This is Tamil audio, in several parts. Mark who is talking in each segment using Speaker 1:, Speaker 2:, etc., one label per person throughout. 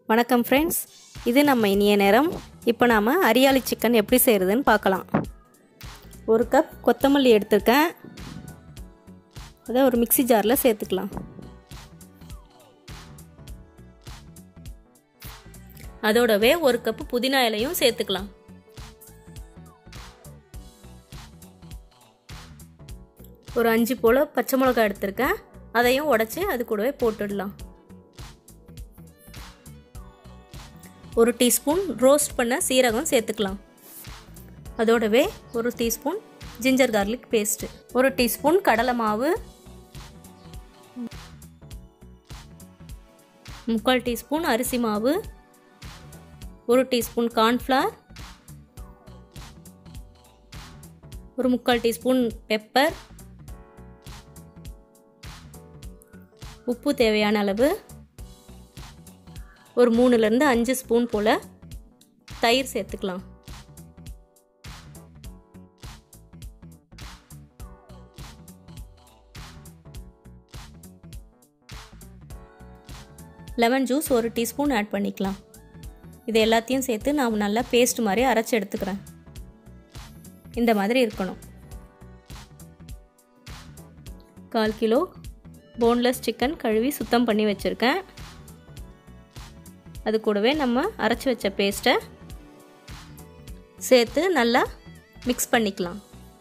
Speaker 1: வணக்கம் ஃப்ரெண்ட்ஸ் இது நம்ம இனிய நேரம் இப்போ நாம் அரியாளி சிக்கன் எப்படி செய்கிறதுன்னு பார்க்கலாம் ஒரு கப் கொத்தமல்லி எடுத்திருக்கேன் அதை ஒரு மிக்சி ஜாரில் சேர்த்துக்கலாம் அதோடவே ஒரு கப்பு புதினா இலையும் சேர்த்துக்கலாம் ஒரு அஞ்சு போல் பச்சை மிளகாய் எடுத்திருக்கேன் அதையும் உடச்சி அது கூடவே போட்டுடலாம் ஒரு டீஸ்பூன் ரோஸ்ட் பண்ண சீரகம் சேர்த்துக்கலாம் அதோடவே ஒரு டீஸ்பூன் ஜிஞ்சர் கார்லிக் பேஸ்ட்டு ஒரு டீஸ்பூன் கடலை மாவு முக்கால் டீஸ்பூன் அரிசி மாவு ஒரு டீஸ்பூன் கார்ன்ஃப்ளவர் ஒரு முக்கால் டீஸ்பூன் பெப்பர் உப்பு தேவையான அளவு ஒரு மூணுலேருந்து அஞ்சு ஸ்பூன் போல் தயிர் சேர்த்துக்கலாம் லெமன் ஜூஸ் ஒரு டீஸ்பூன் ஆட் பண்ணிக்கலாம் இது எல்லாத்தையும் சேர்த்து நான் நல்லா பேஸ்ட் மாதிரி அரைச்சி எடுத்துக்கிறேன் இந்த மாதிரி இருக்கணும் கால் கிலோ போன்லெஸ் சிக்கன் கழுவி சுத்தம் பண்ணி வச்சுருக்கேன் அது கூடவே நம்ம அரைச்சி வச்ச பேஸ்ட்டை சேர்த்து நல்லா மிக்ஸ் பண்ணிக்கலாம்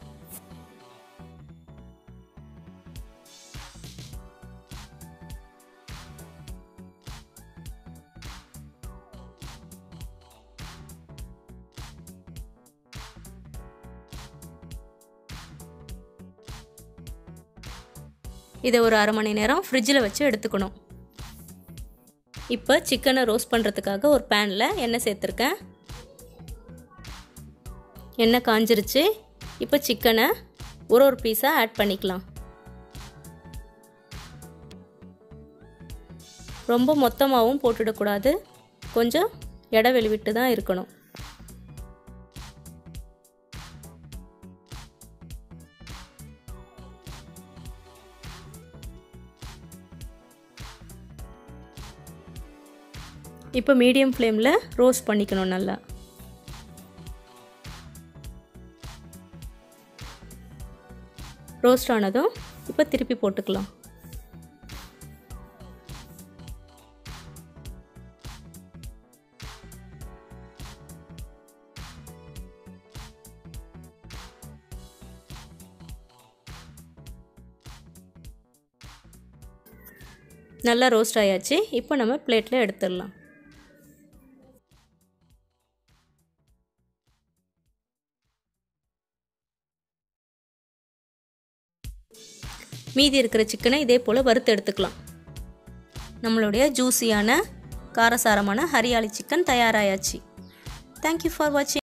Speaker 1: இதை ஒரு அரை மணி நேரம் ஃப்ரிட்ஜில் வச்சு எடுத்துக்கணும் இப்போ சிக்கனை ரோஸ்ட் பண்ணுறதுக்காக ஒரு பேனில் எண்ணெய் சேர்த்துருக்கேன் எண்ணெய் காஞ்சிருச்சு இப்போ சிக்கனை ஒரு ஒரு பீஸாக ஆட் பண்ணிக்கலாம் ரொம்ப மொத்தமாகவும் போட்டுடக்கூடாது கொஞ்சம் இடைவெளி விட்டு தான் இருக்கணும் இப்போ மீடியம் ஃப்ளேமில் ரோஸ்ட் பண்ணிக்கணும் நல்லா ரோஸ்ட் ஆனதும் இப்போ திருப்பி போட்டுக்கலாம் நல்லா ரோஸ்ட் ஆயாச்சு இப்போ நம்ம பிளேட்டில் எடுத்துடலாம் மீதி இருக்கிற சிக்கனை இதே போல் வறுத்து எடுத்துக்கலாம் நம்மளுடைய ஜூஸியான காரசாரமான ஹரியாளி சிக்கன் தயாராயாச்சு தேங்க்யூ ஃபார் வாட்சிங்